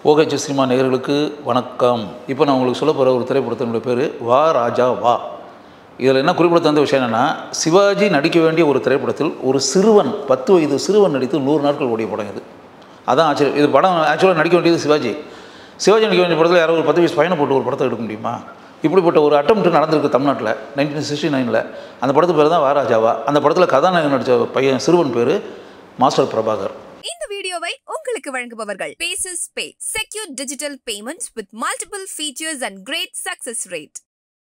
ஓகேச்சு cinema நேயர்களுக்கு வணக்கம் இப்போ நான் உங்களுக்கு சொல்ல போகிற ஒரு திரைப்படத்தினுடைய பேர் வா ராஜா வா இதில் என்ன குறிப்பிட தந்த விஷயம் என்னென்னா சிவாஜி நடிக்க வேண்டிய ஒரு திரைப்படத்தில் ஒரு சிறுவன் பத்து வயது சிறுவன் நடித்து நூறு நாட்கள் ஓடிய படம் இது அதான் ஆச்சரியம் இது படம் ஆக்சுவலாக நடிக்க வேண்டியது சிவாஜி சிவாஜி நடிக்க வேண்டிய படத்தில் யாரோ ஒரு பத்து வயசு பையனை போட்டு ஒரு படத்தை எடுக்க முடியுமா இப்படிப்பட்ட ஒரு அட்டம் நடந்திருக்கு தமிழ்நாட்டில் நைன்டீன் சிக்ஸ்டி நைனில் அந்த படத்து பேர் தான் வாராஜாவா அந்த படத்தில் கதாநாயகன் நடித்த பையன் சிறுவன் பேர் மாஸ்டர் பிரபாகர் இந்த வீடியோவை உங்களுக்கு வழங்குபவர்கள் Paces Pay secure digital payments with multiple features and great success rate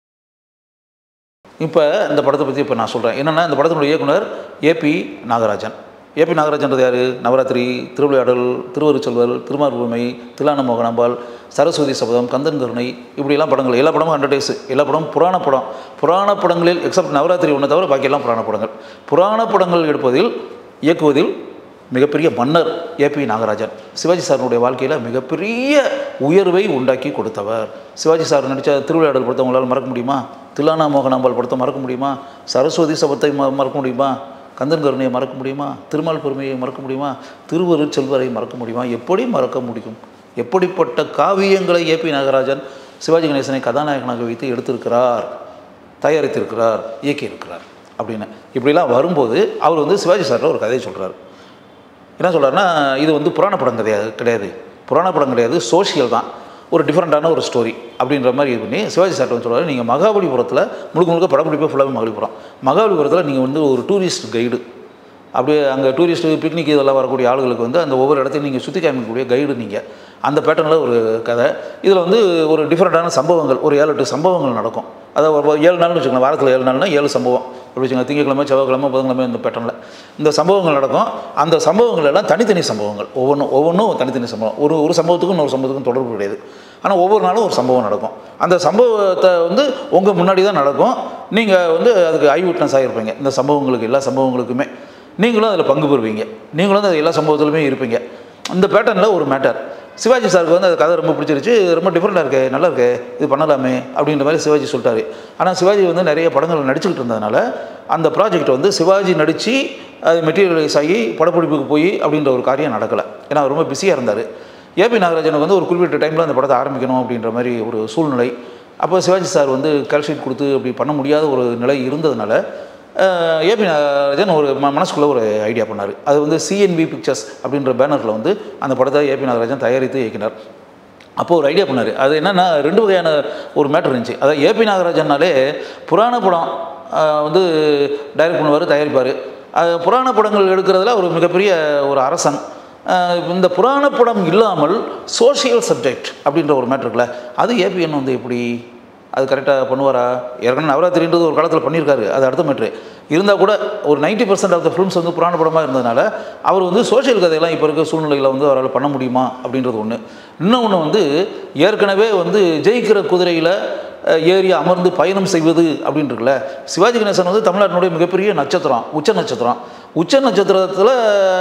இப்போ இந்த படத்தை பற்றி இப்போ நான் சொல்கிறேன் என்னென்னா இந்த படத்தினுடைய இயக்குனர் ஏபி நாகராஜன் ஏபி நாகராஜன்றது யார் நவராத்திரி திருவிளையாடல் திருவருச்செல்வர் திருமார்பூமை திலான மோகனாம்பாள் சரஸ்வதி சபதம் கந்தன் கருணை இப்படிலாம் படங்கள் எல்லா படமும் ஹண்ட்ரட் டேஸ் எல்லா படமும் புராண படம் புராண படங்களில் எக்ஸப்ட் நவராத்திரி ஒன்றை தவிர பாக்கி எல்லாம் புராண படங்கள் புராண படங்கள் எடுப்பதில் இயக்குவதில் மிகப்பெரிய மன்னர் ஏபி நாகராஜன் சிவாஜி சாரினுடைய வாழ்க்கையில் மிகப்பெரிய உயர்வை உண்டாக்கி கொடுத்தவர் சிவாஜி சார் நடித்த திருவிளையாடல் படத்தை உங்களால் மறக்க முடியுமா தில்லானா மோகனாம்பாள் படத்தை மறக்க முடியுமா சரஸ்வதி சபத்தை ம மறக்க முடியுமா கந்தன் கருணையை மறக்க முடியுமா திருமால் பெருமையை மறக்க முடியுமா திருவரு செல்வரை மறக்க முடியுமா எப்படி மறக்க முடியும் எப்படிப்பட்ட காவியங்களை ஏபி நாகராஜன் சிவாஜி கணேசனை கதாநாயகனாக வைத்து எடுத்திருக்கிறார் தயாரித்திருக்கிறார் இயக்கியிருக்கிறார் அப்படின்னு இப்படிலாம் வரும்போது அவர் வந்து சிவாஜி சார்கிட்ட ஒரு கதையை சொல்கிறார் என்ன சொல்கிறாருன்னா இது வந்து புராண படம் கிடையாது கிடையாது புராண படம் கிடையாது சோஷியல் தான் ஒரு டிஃப்ரெண்ட்டான ஒரு ஸ்டோரி அப்படின்ற மாதிரி இது பண்ணி சிவாஜி சார்ட்ட வந்து சொல்கிறாரு நீங்கள் மகாபலிபுரத்தில் முழுக்க முழுக்க படப்பிடிப்பே ஃபுல்லாகவே மகாபலிபுரம் மகாபலிபுரத்தில் நீங்கள் வந்து ஒரு டூரிஸ்ட் கைடு அப்படியே அங்கே டூரிஸ்ட்டு பிக்னிக் இதெல்லாம் வரக்கூடிய ஆளுகளுக்கு வந்து அந்த ஒவ்வொரு இடத்தையும் நீங்கள் சுற்றி காமிக்கக்கூடிய கைடு நீங்கள் அந்த பேட்டர்னில் ஒரு கதை இதில் வந்து ஒரு டிஃப்ரெண்ட்டான சம்பவங்கள் ஒரு ஏழு எட்டு சம்பவங்கள் நடக்கும் அதாவது ஒரு ஏழு நாள்னு வச்சுக்கோங்க வாரத்தில் ஏழு நாள்னா ஏழு சம்பவம் அப்படி வச்சுக்கோங்க திங்கக்கிழமை செவ்வாய்க்கிழமை புதன்கிழமை இந்த பேட்டர்னில் இந்த சம்பவங்கள் நடக்கும் அந்த சம்பவங்கள் எல்லாம் தனித்தனி சம்பவங்கள் ஒவ்வொன்றும் ஒவ்வொன்றும் தனித்தனி சம்பவம் ஒரு ஒரு சம்பவத்துக்கும் இன்னொரு சம்பவத்துக்கும் தொடர்பு கிடையாது ஆனால் ஒவ்வொரு நாளும் ஒரு சம்பவம் நடக்கும் அந்த சம்பவத்தை வந்து உங்கள் முன்னாடி தான் நடக்கும் நீங்கள் வந்து அதுக்கு ஐ விட்னஸ் ஆகிருப்பீங்க இந்த சம்பவங்களுக்கு எல்லா சம்பவங்களுக்குமே நீங்களும் அதில் பங்கு பெறுவீங்க நீங்களும் அந்த எல்லா சம்பவத்துலையுமே இருப்பீங்க இந்த பேட்டர்னில் ஒரு மேட்டர் சிவாஜி சாருக்கு வந்து அந்த கதை ரொம்ப பிடிச்சிருச்சு ரொம்ப டிஃப்ரெண்ட்டாக இருக்கே நல்லா இருக்கே இது பண்ணலாமே அப்படின்ற மாதிரி சிவாஜி சொல்லிட்டாரு ஆனால் சிவாஜி வந்து நிறைய படங்கள் நடிச்சுக்கிட்டு இருந்ததுனால அந்த ப்ராஜெக்ட் வந்து சிவாஜி நடித்து அது மெட்டீரியலைஸ் ஆகி படப்பிடிப்புக்கு போய் அப்படின்ற ஒரு காரியம் நடக்கலை ஏன்னா அவர் ரொம்ப பிஸியாக இருந்தார் ஏபி நாகராஜனுக்கு வந்து ஒரு குறிப்பிட்ட டைமில் அந்த படத்தை ஆரம்பிக்கணும் அப்படின்ற மாதிரி ஒரு சூழ்நிலை அப்போ சிவாஜி சார் வந்து கல்ஷீட் கொடுத்து அப்படி பண்ண முடியாத ஒரு நிலை இருந்ததுனால ஏபி நாகராஜன் ஒரு ம மனசுக்குள்ளே ஒரு ஐடியா பண்ணார் அது வந்து சிஎன்பி பிக்சர்ஸ் அப்படின்ற பேனரில் வந்து அந்த படத்தை ஏபி நாகராஜன் தயாரித்து இயக்கினார் அப்போது ஒரு ஐடியா பண்ணார் அது என்னென்னா ரெண்டு வகையான ஒரு மேட்ரு இருந்துச்சு அதாவது ஏபி நாகராஜன்னாலே புராண படம் ஆஹ், வந்து டைரக்ட் பண்ணுவார் தயாரிப்பார் அது புராண படங்கள் எடுக்கிறதுல ஒரு மிகப்பெரிய ஒரு அரசன் ஆஹ், இந்த புராண படம் இல்லாமல் சோஷியல் சப்ஜெக்ட் அப்படின்ற ஒரு மேட்ரு இருக்குல்ல அது ஏபிஎன் வந்து எப்படி அது கரெக்டாக பண்ணுவாரா ஏற்கனவே நவராத்திரின்றது ஒரு காலத்தில் பண்ணியிருக்காரு அது அடுத்த மேட்ரு இருந்தால் கூட ஒரு 90% பர்சன்ட் ஆஃப் த ஃபிலிம்ஸ் வந்து புராண படமாக இருந்ததுனால அவர் வந்து சோஷியல் கதையெல்லாம் இப்போ இருக்க சூழ்நிலையில் வந்து அவரால் பண்ண முடியுமா அப்படின்றது ஒன்று இன்னொன்று வந்து ஏற்கனவே வந்து ஜெயிக்கிற குதிரையில் அஹ், ஏறி அமர்ந்து பயணம் செய்வது அப்படின்றதுல சிவாஜி கணேசன் வந்து தமிழ்நாட்டினுடைய மிகப்பெரிய நட்சத்திரம் உச்ச நட்சத்திரம் உச்ச நட்சத்திரத்தில்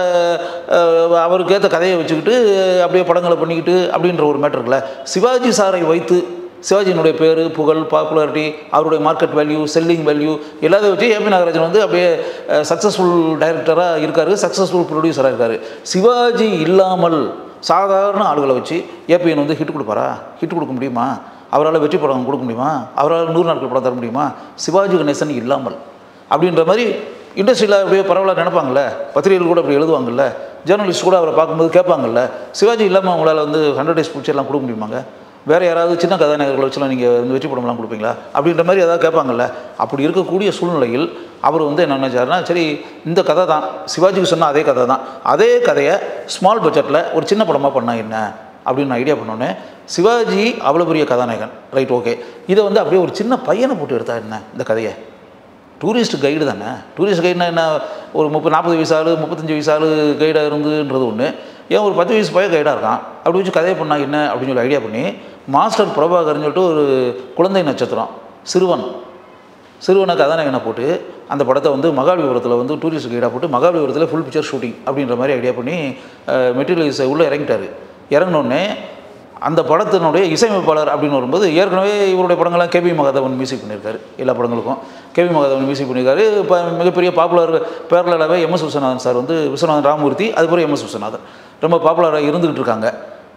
அவருக்கு ஏற்ற கதையை வச்சுக்கிட்டு அப்படியே படங்களை பண்ணிக்கிட்டு அப்படின்ற ஒரு மேட்டர் இருக்குல்ல சிவாஜி சாரை வைத்து சிவாஜியினுடைய பேர் புகழ் பாப்புலாரிட்டி அவருடைய மார்க்கெட் வேல்யூ செல்லிங் வேல்யூ எல்லாத்தையும் வச்சு ஏபி நாகராஜன் வந்து அப்படியே சக்ஸஸ்ஃபுல் டைரக்டராக இருக்கார் சக்ஸஸ்ஃபுல் ப்ரொடியூசராக இருக்கார் சிவாஜி இல்லாமல் சாதாரண ஆளுகளை வச்சு ஏபிஎன் வந்து ஹிட் கொடுப்பாரா ஹிட் கொடுக்க முடியுமா அவரால் வெற்றி படம் கொடுக்க முடியுமா அவரால் நூறு நாட்கள் படம் தர முடியுமா சிவாஜி கணேசன் இல்லாமல் அப்படின்ற மாதிரி இண்டஸ்ட்ரியில் அப்படியே பரவலாக நினைப்பாங்கல்ல பத்திரிகைகள் கூட அப்படி எழுதுவாங்கல்ல ஜேர்னலிஸ்ட் கூட அவரை பார்க்கும்போது கேட்பாங்கல்ல சிவாஜி இல்லாமல் அவங்களால வந்து ஹண்ட்ரட் டேஸ் பிக்சர்லாம் கொடுக்க முடியுமாங்க வேறு யாராவது சின்ன கதாநாயகர்களை வச்சுலாம் நீங்கள் வந்து வெற்றி படம்லாம் கொடுப்பீங்களா அப்படின்ற மாதிரி ஏதாவது கேட்பாங்கல்ல அப்படி இருக்கக்கூடிய சூழ்நிலையில் அவர் வந்து என்ன நினைச்சாருன்னா சரி இந்த கதை தான் சிவாஜிக்கு சொன்ன அதே கதை தான் அதே கதையை ஸ்மால் பட்ஜெட்டில் ஒரு சின்ன படமாக பண்ணால் என்ன அப்படின்னு ஐடியா பண்ணோன்னே சிவாஜி அவ்வளோ பெரிய கதாநாயகன் ரைட் ஓகே இதை வந்து அப்படியே ஒரு சின்ன பையனை போட்டு எடுத்தா என்ன இந்த கதையை டூரிஸ்ட் கைடு தானே டூரிஸ்ட் கைடுனா என்ன ஒரு முப்பது நாற்பது வயசு ஆள் முப்பத்தஞ்சு வயசு ஆள் கைடாக இருந்துன்றது ஒன்று ஏன் ஒரு பத்து வயசு பையன் கைடாக இருக்கான் அப்படி வச்சு கதையை பண்ணா என்ன அப்படின்னு சொல்லி ஐடியா பண்ணி மாஸ்டர் பிரபாகர்னு சொல்லிட்டு ஒரு குழந்தை நட்சத்திரம் சிறுவன் சிறுவனை கதாநாயகனை போட்டு அந்த படத்தை வந்து மகாபலிபுரத்தில் வந்து டூரிஸ்ட் கைடாக போட்டு மகாபலிபுரத்தில் ஃபுல் பிக்சர் ஷூட்டிங் அப்படின்ற மாதிரி ஐடியா பண்ணி மெட்டீரியல்ஸை உள்ளே இறங்கிட்டாரு இறங்கினோடனே அந்த படத்தினுடைய இசையமைப்பாளர் அப்படின்னு வரும்போது ஏற்கனவே இவருடைய படங்கள்லாம் கேபி மகாதேவன் மியூசிக் பண்ணியிருக்காரு எல்லா படங்களுக்கும் கேபி மகாதேவன் மியூசிக் பண்ணியிருக்காரு இப்போ மிகப்பெரிய பாப்புலர் பேரலாகவே எம் எஸ் விஸ்வநாதன் சார் வந்து விஸ்வநாதன் ராமமூர்த்தி அதுக்கப்புறம் எம் எஸ் விஸ்வநாதன் ரொம்ப பாப்புலராக இருந்துகிட்டு இருக்காங்க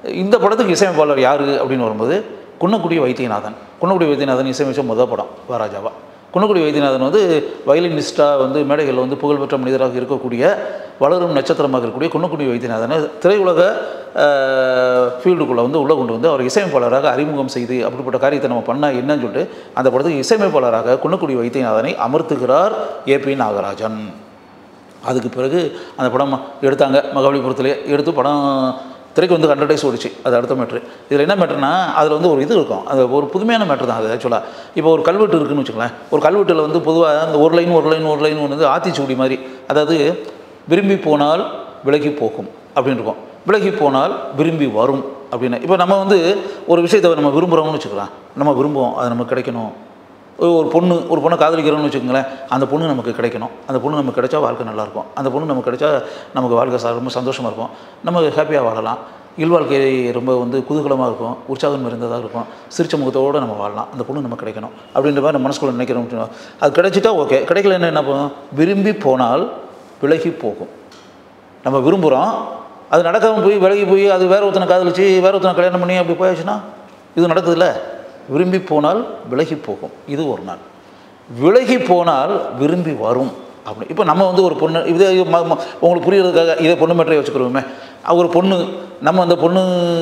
இந்த படத்துக்கு இசையமைப்பாளர் யார் அப்படின்னு வரும்போது குன்னக்குடி வைத்தியநாதன் குன்னக்குடி வைத்தியநாதன் இசையமைச்ச முதல் படம் வாராஜாவா குன்னக்குடி வைத்தியநாதன் வந்து வயலினிஸ்டாக வந்து மேடைகளில் வந்து புகழ்பெற்ற மனிதராக இருக்கக்கூடிய வளரும் நட்சத்திரமாக இருக்கக்கூடிய குன்னக்குடி வைத்தியநாதனை திரையுலக ஃபீல்டுக்குள்ளே வந்து உள்ளே கொண்டு வந்து அவர் இசையமைப்பாளராக அறிமுகம் செய்து அப்படிப்பட்ட காரியத்தை நம்ம பண்ணால் என்னன்னு சொல்லிட்டு அந்த படத்துக்கு இசையமைப்பாளராக குன்னக்குடி வைத்தியநாதனை அமர்த்துகிறார் ஏபி நாகராஜன் அதுக்கு பிறகு அந்த படம் எடுத்தாங்க மகாபலிபுரத்திலே எடுத்து படம் திரைக்கு வந்து ஹண்ட்ரட் டேஸ் ஓடிச்சு அது அடுத்த மேட்ரு இதில் என்ன மேட்ருனா அதில் வந்து ஒரு இது இருக்கும் அது ஒரு புதுமையான மேட்ரு தான் அது ஆக்சுவலாக இப்போ ஒரு கல்வெட்டு இருக்குன்னு வச்சுக்கோங்களேன் ஒரு கல்வெட்டில் வந்து பொதுவாக அந்த ஒரு லைன் ஒரு லைன் ஒரு லைன் வந்து ஆத்திச்சூடி மாதிரி அதாவது விரும்பி போனால் விலகி போகும் அப்படின்னு இருக்கும் விலகி போனால் விரும்பி வரும் அப்படின்னு இப்போ நம்ம வந்து ஒரு விஷயத்தை நம்ம விரும்புகிறோம்னு வச்சுக்கலாம் நம்ம விரும்புவோம் அது நமக்கு கிடைக்கணும் ஒரு பொண்ணு ஒரு பொண்ணை காதலிக்கிறோம்னு வச்சுக்கோங்களேன் அந்த பொண்ணு நமக்கு கிடைக்கணும் அந்த பொண்ணு நமக்கு கிடைச்சா வாழ்க்கை நல்லாயிருக்கும் அந்த பொண்ணு நமக்கு கிடைச்சா நமக்கு வாழ்க்கை ச- ரொம்ப சந்தோஷமாக இருக்கும் நம்ம ஹாப்பியாக வாழலாம் இல்வாழ்க்கை ரொம்ப வந்து குதூகலமாக இருக்கும் உற்சாகம் இருந்ததாக இருக்கும் சிரிச்ச முகத்தோடு நம்ம வாழலாம் அந்த பொண்ணு நமக்கு கிடைக்கணும் அப்படின்ற மாதிரி நம்ம மனசுக்குள்ள நினைக்கிறோம் வச்சுக்கோங்க. அது கிடைச்சிட்டா ஓகே கிடைக்கலன்னு என்ன பண்ணும் விரும்பி போனால் விலகி போகும் நம்ம விரும்புகிறோம் அது நடக்காமல் போய் விலகி போய் அது வேற ஒருத்தனை காதலிச்சு வேற ஒருத்தனை கல்யாணம் பண்ணி அப்படி போயாச்சுன்னா இது நடக்குதுல்ல விரும்பி போனால் விலகி போகும் இது ஒரு நாள் விலகி போனால் விரும்பி வரும் அப்படி இப்போ நம்ம வந்து ஒரு பொண்ணு இதே ம- ம- உங்களுக்கு புரியறதுக்காக இதே பொண்ணு மேட்டரை வச்சுக்கிறோமே அவ ஒரு பொண்ணு நம்ம அந்த பொண்ணு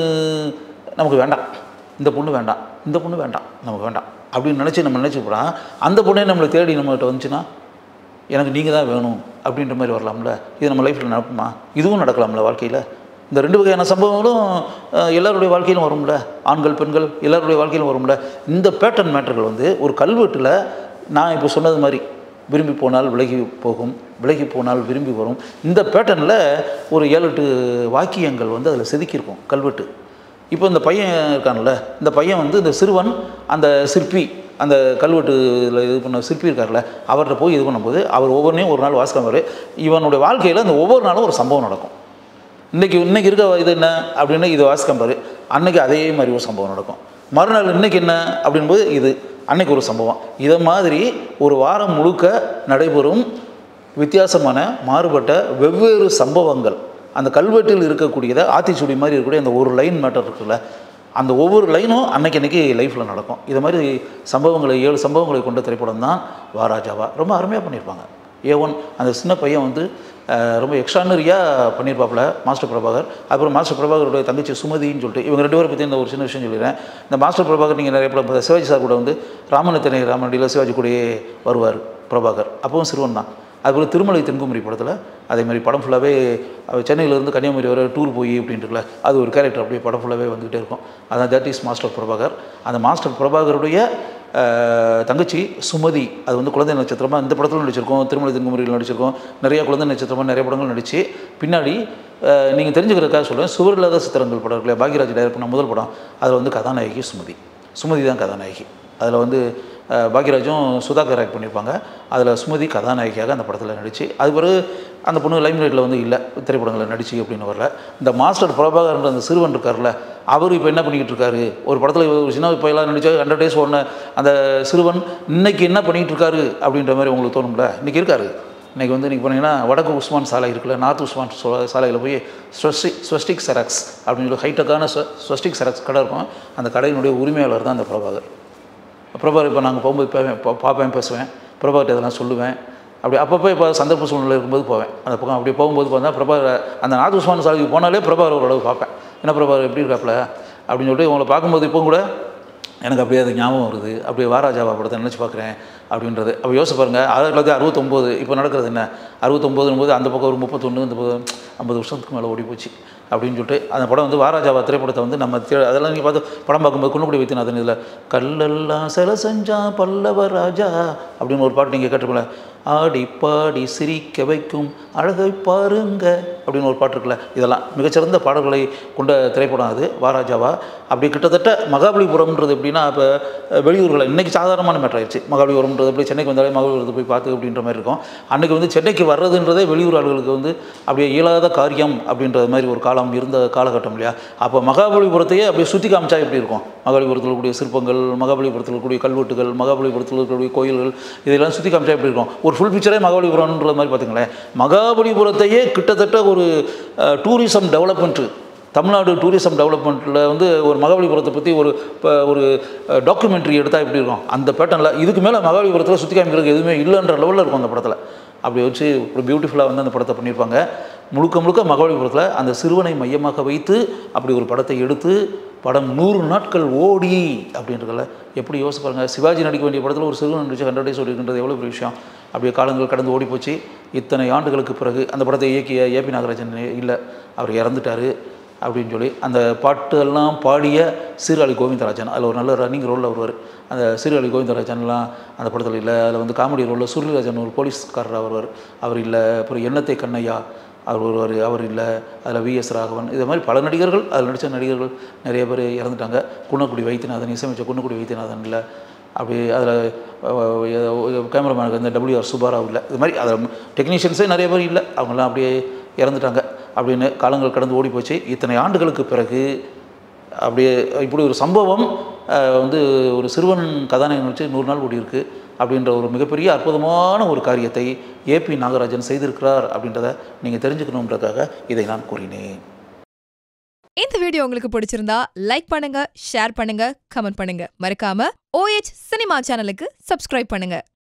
நமக்கு வேண்டாம் இந்த பொண்ணு வேண்டாம் இந்த பொண்ணு வேண்டாம் நமக்கு வேண்டாம் அப்படின்னு நினச்சி நம்ம நினச்சிப்போனா அந்த பொண்ணே நம்மளை தேடி நம்மகிட்ட வந்துச்சுன்னா எனக்கு நீங்கள் தான் வேணும் அப்படின்ற மாதிரி வரலாம்ல இது நம்ம லைஃப்பில் நடக்குமா இதுவும் நடக்கலாம்ல வாழ்க்கையில் இந்த ரெண்டு வகையான சம்பவங்களும் அஹ், எல்லாருடைய வாழ்க்கையிலும் வரும்ல ஆண்கள் பெண்கள் எல்லாருடைய வாழ்க்கையிலும் வரும்ல இந்த பேட்டர்ன் மேட்டர்கள் வந்து ஒரு கல்வெட்டில் நான் இப்போ சொன்னது மாதிரி விரும்பி போனால் விலகி போகும் விலகி போனால் விரும்பி வரும் இந்த பேட்டர்னில் ஒரு ஏழு எட்டு வாக்கியங்கள் வந்து அதில் செதுக்கியிருக்கும் கல்வெட்டு இப்போ இந்த பையன் இருக்கான்ல இந்த பையன் வந்து இந்த சிறுவன் அந்த சிற்பி அந்த கல்வெட்டுல இது பண்ண சிற்பி இருக்கார்ல அவர்கிட்ட போய் இது பண்ணும்போது அவர் ஒவ்வொன்றையும் ஒரு நாள் வாசிக்காம இவனுடைய வாழ்க்கையில் அந்த ஒவ்வொரு நாளும் ஒரு சம்பவம் நடக்கும் இன்றைக்கி இன்றைக்கி இருக்க இது என்ன அப்படின்னு இது வாசிக்கம் பாரு அன்னைக்கு அதே மாதிரி ஒரு சம்பவம் நடக்கும் மறுநாள் இன்னைக்கு என்ன அப்படின்போது இது அன்னைக்கு ஒரு சம்பவம் இதை மாதிரி ஒரு வாரம் முழுக்க நடைபெறும் வித்தியாசமான மாறுபட்ட வெவ்வேறு சம்பவங்கள் அந்த கல்வெட்டில் இருக்கக்கூடியதை ஆத்திச்சூடி மாதிரி இருக்கக்கூடிய அந்த ஒரு லைன் மேட்டர் இருக்குல்ல அந்த ஒவ்வொரு லைனும் அன்னைக்கு அன்னைக்கு லைஃப்பில் நடக்கும் இது மாதிரி சம்பவங்களை ஏழு சம்பவங்களை கொண்ட திரைப்படம் தான் வாராஜாவா ரொம்ப அருமையாக பண்ணியிருப்பாங்க ஏ ஒன் அந்த சின்ன பையன் வந்து அஹ், ரொம்ப எக்ஸ்ட்ரானரியாக பண்ணியிருப்பாப்புல மாஸ்டர் பிரபாகர் அப்புறம் மாஸ்டர் பிரபாகருடைய தங்கச்சி சுமதின்னு சொல்லிட்டு இவங்க ரெண்டு பேரை பற்றி இந்த ஒரு சின்ன விஷயம் சொல்லிடுறேன் இந்த மாஸ்டர் பிரபாகர் நீங்கள் நிறைய படம் பார்த்த சிவாஜி சார் கூட வந்து ராமனத்தனை ராமனடியில் சிவாஜி கூடயே வருவார் பிரபாகர் அப்பவும் சிறுவன் தான் அதுபோல் திருமலை தென்குமரி படத்தில் அதே மாதிரி படம் ஃபுல்லாகவே சென்னையிலேருந்து கன்னியாகுமரி வர டூர் போய் அப்படின்ட்டுல அது ஒரு கேரக்டர் அப்படியே படம் ஃபுல்லாகவே வந்துகிட்டே இருக்கும் அதான் தட் இஸ் மாஸ்டர் பிரபாகர் அந்த மாஸ்டர் பிரபாகருடைய அஹ், தங்கச்சி சுமதி அது வந்து குழந்தை நட்சத்திரமாக இந்த படத்தில் நடிச்சிருக்கோம் திருமலை தென்குமரியில் நடிச்சிருக்கோம் நிறைய குழந்தை நட்சத்திரமாக நிறைய படங்கள் நடித்து பின்னாடி நீங்கள் தெரிஞ்சுக்கிறதுக்காக சொல்கிறேன் சுவரில்லாத சித்திரங்கள் படம் இருக்குல்ல பாக்யராஜ் டைரக்ட் பண்ண முதல் படம் அதில் வந்து கதாநாயகி சுமதி சுமதி தான் கதாநாயகி அதில் வந்து அஹ், பாக்யராஜும் சுதாகர் ஆக்ட் பண்ணியிருப்பாங்க அதில் சுமதி கதாநாயகியாக அந்த படத்தில் நடித்து அது பிறகு அந்த பொண்ணு லைம் லைட்டில் வந்து இல்லை திரைப்படங்களில் நடிச்சு அப்படின்னு வரல இந்த மாஸ்டர் பிரபாகர்ன்ற அந்த சிறுவன் இருக்கார்ல அவர் இப்போ என்ன பண்ணிக்கிட்டு இருக்காரு ஒரு படத்தில் ஒரு சின்ன பையலாக நடிச்சா ஹண்ட்ரட் டேஸ் ஓடின அந்த சிறுவன் இன்னைக்கு என்ன பண்ணிக்கிட்டு இருக்காரு அப்படின்ற மாதிரி உங்களுக்கு தோணும்ல இன்றைக்கி இருக்காரு இன்றைக்கி வந்து நீங்கள் போனீங்கன்னா வடக்கு உஸ்மான் சாலை இருக்குல்ல நார்த் உஸ்மான் சோ- சாலையில் போய் ஸ்வஸ்டி ஸ்வஸ்டிக் செராக்ஸ் அப்படின்னு சொல்லி ஹைடெக்கான ஸ்வ ஸ்வஸ்டிக் செராக்ஸ் கடை இருக்கும் அந்த கடையினுடைய உரிமையாளர் தான் அந்த பிரபாகர் பிரபாகர் இப்போ நாங்கள் போகும்போது போவேன் பா- பார்ப்பேன் பேசுவேன் பிரபாகர்ட்ட இதெல்லாம் சொல்லுவேன் அப்படி அப்பப்போ இப்போ சந்தர்ப்ப சூழ்நிலை இருக்கும்போது போவேன் அந்த பக்கம் அப்படி போகும்போது பார்த்தா பிரபாகர் அந்த நார்த் உஸ்மான் சாலைக்கு போனாலே பிரபாகர் ஓரளவு பார்ப்பேன் என்ன பிரபாகர் எப்படி இருக்காப்புல அப்படின்னு சொல்லிட்டு உங்களை பார்க்கும்போது இப்போ கூட எனக்கு அப்படியே அது ஞாபகம் வருது அப்படியே வாராஜாவா படத்தை நினச்சி பார்க்குறேன் அப்படின்றது அப்போ யோசிச்சு பாருங்கள் ஆயிரத்தி தொள்ளாயிரத்தி அறுபத்தொம்போது இப்போ நடக்கிறது என்ன அறுபத்தொம்போதுன்னு போது அந்த பக்கம் ஒரு முப்பத்தொன்று இந்த பக்கம் ஐம்பது வருஷத்துக்கு மேலே ஓடி போச்சு அப்படின்னு சொல்லிட்டு அந்த படம் வந்து வாராஜாவா திரைப்படத்தை வந்து நம்ம தே- அதெல்லாம் நீங்கள் பார்த்து படம் பார்க்கும்போது குன்னக்குடி வைத்தியநாதன் இதில் கல்லெல்லாம் சில செஞ்சா பல்லவ ராஜா அப்படின்னு ஒரு பாட்டு நீங்கள் கேட்டிருக்கல ஆடி பாடி சிரிக்க வைக்கும் அழகை பாருங்க அப்படின்னு ஒரு பாட்டு இருக்குல்ல இதெல்லாம் மிகச்சிறந்த பாடல்களை கொண்ட திரைப்படம் அது வாராஜாவா அப்படி கிட்டத்தட்ட மகாபலிபுரம்ன்றது எப்படின்னா இப்போ வெளியூர்களில் இன்றைக்கி சாதாரணமான மேட்டர் ஆயிடுச்சு மகாபலிபுரம்ன்றது எப்படி சென்னைக்கு வந்தாலே மகாபலிபுரத்தை போய் பார்த்து அப்படின்ற மாதிரி இருக்கும் அன்றைக்கி வந்து சென்னைக்கு வர்றதுன்றதே வெளியூர் ஆளுகளுக்கு வந்து அப்படியே இயலாத காரியம் அப்படின்ற மாதிரி ஒரு காலம் இருந்த காலகட்டம் இல்லையா அப்போ மகாபலிபுரத்தையே அப்படியே சுற்றி காமிச்சா எப்படி இருக்கும் மகாபலிபுரத்தில் இருக்கக்கூடிய சிற்பங்கள் மகாபலிபுரத்தில் இருக்கக்கூடிய கல்வெட்டுகள் மகாபலிபுரத்தில் இருக்கக்கூடிய கோயில்கள் இதெல்லாம் சுற்றி காமிச்சா எப்படி இருக்கும் ஒரு ஃபுல் பிக்சரே மகாபலிபுரம்ன்ற மாதிரி பார்த்துங்களேன் மகாபலிபுரத்தையே கிட்டத்தட்ட ஒரு டூரிசம் டெவலப்மெண்ட்டு தமிழ்நாடு டூரிசம் டெவலப்மெண்ட்டில் வந்து ஒரு மகாபலிபுரத்தை பற்றி ஒரு இப்போ ஒரு டாக்குமெண்ட்ரி எடுத்தால் எப்படி இருக்கும் அந்த பேட்டர்னில் இதுக்கு மேலே மகாபலிபுரத்தில் சுற்றி காமிக்கிறதுக்கு எதுவுமே இல்லைன்ற லெவலில் இருக்கும் அந்த படத்தில் அப்படி வச்சு ஒரு பியூட்டிஃபுல்லாக வந்து அந்த படத்தை பண்ணியிருப்பாங்க முழுக்க முழுக்க மகாபலிபுரத்தில் அந்த சிறுவனை மையமாக வைத்து அப்படி ஒரு படத்தை எடுத்து படம் நூறு நாட்கள் ஓடி அப்படின்றதுல எப்படி யோசிச்சு பாருங்க சிவாஜி நடிக்க வேண்டிய படத்தில் ஒரு சிறுவன் நடிச்சு ஹண்ட்ரட் டேஸ் ஓடிக்கின்றது எவ்வளோ பெரிய விஷயம் அப்படியே காலங்கள் கடந்து ஓடி போச்சு இத்தனை ஆண்டுகளுக்கு பிறகு அந்த படத்தை இயக்கிய ஏபி நாகராஜன் இல்லை அவர் இறந்துட்டார் அப்படின்னு சொல்லி அந்த பாட்டு எல்லாம் பாடிய சீர்காழி கோவிந்தராஜன் அதில் ஒரு நல்ல ரன்னிங் ரோலில் வருவார் அந்த சீர்காழி கோவிந்தராஜன்லாம் அந்த படத்தில் இல்லை அதில் வந்து காமெடி ரோலில் சுருளிராஜன் ஒரு போலீஸ்காரராக வருவார் அவர் இல்லை அப்புறம் எண்ணத்தை கண்ணையா அவர் வருவார் அவர் இல்லை அதில் விஎஸ் ராகவன் இது மாதிரி பல நடிகர்கள் அதில் நடித்த நடிகர்கள் நிறைய பேர் இறந்துட்டாங்க குன்னக்குடி வைத்தியநாதன் இசையமைச்ச குன்னக்குடி வைத்தியநாதன் இல்லை அப்படி அதில் கேமராமேனுக்கு வந்து டபிள்யூஆர் சுபாராவ் இல்லை இது மாதிரி அதில் டெக்னீஷியன்ஸே நிறைய பேர் இல்லை அவங்கெல்லாம் அப்படியே இறந்துட்டாங்க அப்படின்னு காலங்கள் கடந்து ஓடி போச்சு இத்தனை ஆண்டுகளுக்கு பிறகு அப்படியே இப்படி ஒரு சம்பவம் அஹ், வந்து ஒரு சிறுவன் கதாநாயகன் வச்சு நூறு நாள் ஓடி இருக்கு அப்படின்ற ஒரு மிகப்பெரிய அற்புதமான ஒரு காரியத்தை ஏபி நாகராஜன் செய்திருக்கிறார் அப்படின்றத நீங்கள் தெரிஞ்சுக்கணுன்றதுக்காக இதை நான் கூறினேன் இந்த வீடியோ உங்களுக்கு பிடிச்சிருந்தா லைக் பண்ணுங்க ஷேர் பண்ணுங்க கமெண்ட் பண்ணுங்க மறக்காம ஓஎச் சினிமா சேனலுக்கு சப்ஸ்கிரைப் பண்ணுங்க